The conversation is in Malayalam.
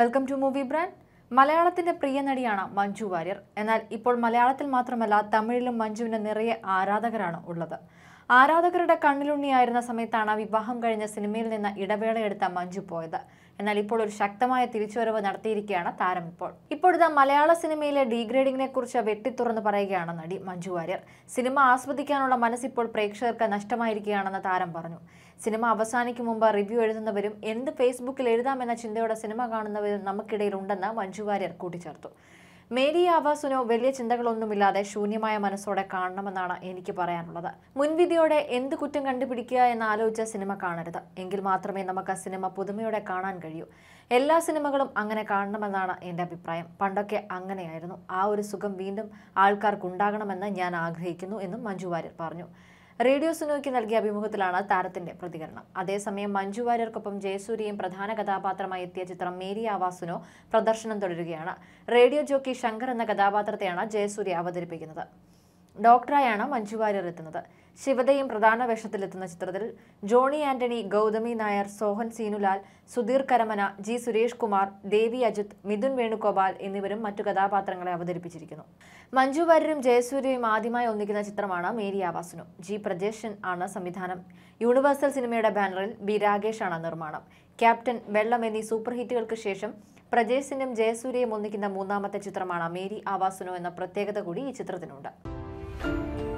വെൽക്കം ടു മൂവി ബ്രാൻഡ് മലയാളത്തിന്റെ പ്രിയ നടിയാണ് മഞ്ജു വാര്യർ എന്നാൽ ഇപ്പോൾ മലയാളത്തിൽ മാത്രമല്ല തമിഴിലും മഞ്ജുവിന് നിറയെ ആരാധകരാണ് ഉള്ളത് ആരാധകരുടെ കണ്ണിലുണ്ണിയായിരുന്ന സമയത്താണ് വിവാഹം കഴിഞ്ഞ സിനിമയിൽ നിന്ന് ഇടവേളയെടുത്ത മഞ്ജു പോയത് എന്നാൽ ഇപ്പോൾ ഒരു ശക്തമായ തിരിച്ചുവരവ് നടത്തിയിരിക്കുകയാണ് താരം ഇപ്പോൾ ഇപ്പോഴത്തെ മലയാള സിനിമയിലെ ഡീഗ്രേഡിങ്ങിനെ കുറിച്ച് വെട്ടിത്തുറന്ന് പറയുകയാണ് നടി മഞ്ജു വാര്യർ സിനിമ ആസ്വദിക്കാനുള്ള മനസ്സിപ്പോൾ പ്രേക്ഷകർക്ക് നഷ്ടമായിരിക്കുകയാണെന്ന് താരം പറഞ്ഞു സിനിമ അവസാനിക്കും മുമ്പ് റിവ്യൂ എഴുതുന്നവരും എന്ത് ഫേസ്ബുക്കിൽ എഴുതാമെന്ന ചിന്തയോടെ സിനിമ കാണുന്നവരും നമുക്കിടയിൽ ഉണ്ടെന്ന് മഞ്ജു വാര്യർ കൂട്ടിച്ചേർത്തു മേരി ആവാസുനോ വലിയ ചിന്തകളൊന്നുമില്ലാതെ ശൂന്യമായ മനസ്സോടെ കാണണമെന്നാണ് എനിക്ക് പറയാനുള്ളത് മുൻവിധിയോടെ എന്ത് കുറ്റം കണ്ടുപിടിക്കുക എന്ന് ആലോചിച്ച സിനിമ കാണരുത് എങ്കിൽ മാത്രമേ നമുക്ക് സിനിമ പുതുമയോടെ കാണാൻ കഴിയൂ എല്ലാ സിനിമകളും അങ്ങനെ കാണണമെന്നാണ് എൻ്റെ അഭിപ്രായം പണ്ടൊക്കെ അങ്ങനെയായിരുന്നു ആ ഒരു സുഖം വീണ്ടും ആൾക്കാർക്കുണ്ടാകണമെന്ന് ഞാൻ ആഗ്രഹിക്കുന്നു എന്നും മഞ്ജു വാര്യർ പറഞ്ഞു റേഡിയോ സുനോയ്ക്ക് നൽകിയ അഭിമുഖത്തിലാണ് താരത്തിന്റെ പ്രതികരണം അതേസമയം മഞ്ജു വാര്യർക്കൊപ്പം ജയസൂര്യയും പ്രധാന കഥാപാത്രമായി എത്തിയ ചിത്രം മേരി ആവാസുനോ പ്രദർശനം തുടരുകയാണ് റേഡിയോ ജോക്കി ശങ്കർ എന്ന കഥാപാത്രത്തെയാണ് ജയസൂര്യ അവതരിപ്പിക്കുന്നത് ഡോക്ടറായാണ് മഞ്ജു വാര്യർ എത്തുന്നത് ശിവതയും പ്രധാന വേഷത്തിലെത്തുന്ന ചിത്രത്തിൽ ജോണി ആന്റണി ഗൗതമി നായർ സോഹൻ സീനുലാൽ സുധീർ കരമന ജി സുരേഷ് കുമാർ ദേവി അജിത് മിഥുൻ വേണുഗോപാൽ എന്നിവരും മറ്റു കഥാപാത്രങ്ങളെ അവതരിപ്പിച്ചിരിക്കുന്നു മഞ്ജു വാര്യരും ജയസൂര്യയും ആദ്യമായി ഒന്നിക്കുന്ന ചിത്രമാണ് മേരി ആവാസുനു ജി പ്രജേഷൻ ആണ് സംവിധാനം യൂണിവേഴ്സൽ സിനിമയുടെ ബാനറിൽ ബി രാകേഷാണ് നിർമ്മാണം ക്യാപ്റ്റൻ വെള്ളം എന്നീ സൂപ്പർ ഹിറ്റുകൾക്ക് ശേഷം പ്രജേഷിനും ജയസൂര്യയും ഒന്നിക്കുന്ന മൂന്നാമത്തെ ചിത്രമാണ് മേരി ആവാസുനോ എന്ന പ്രത്യേകത കൂടി ഈ ചിത്രത്തിനുണ്ട്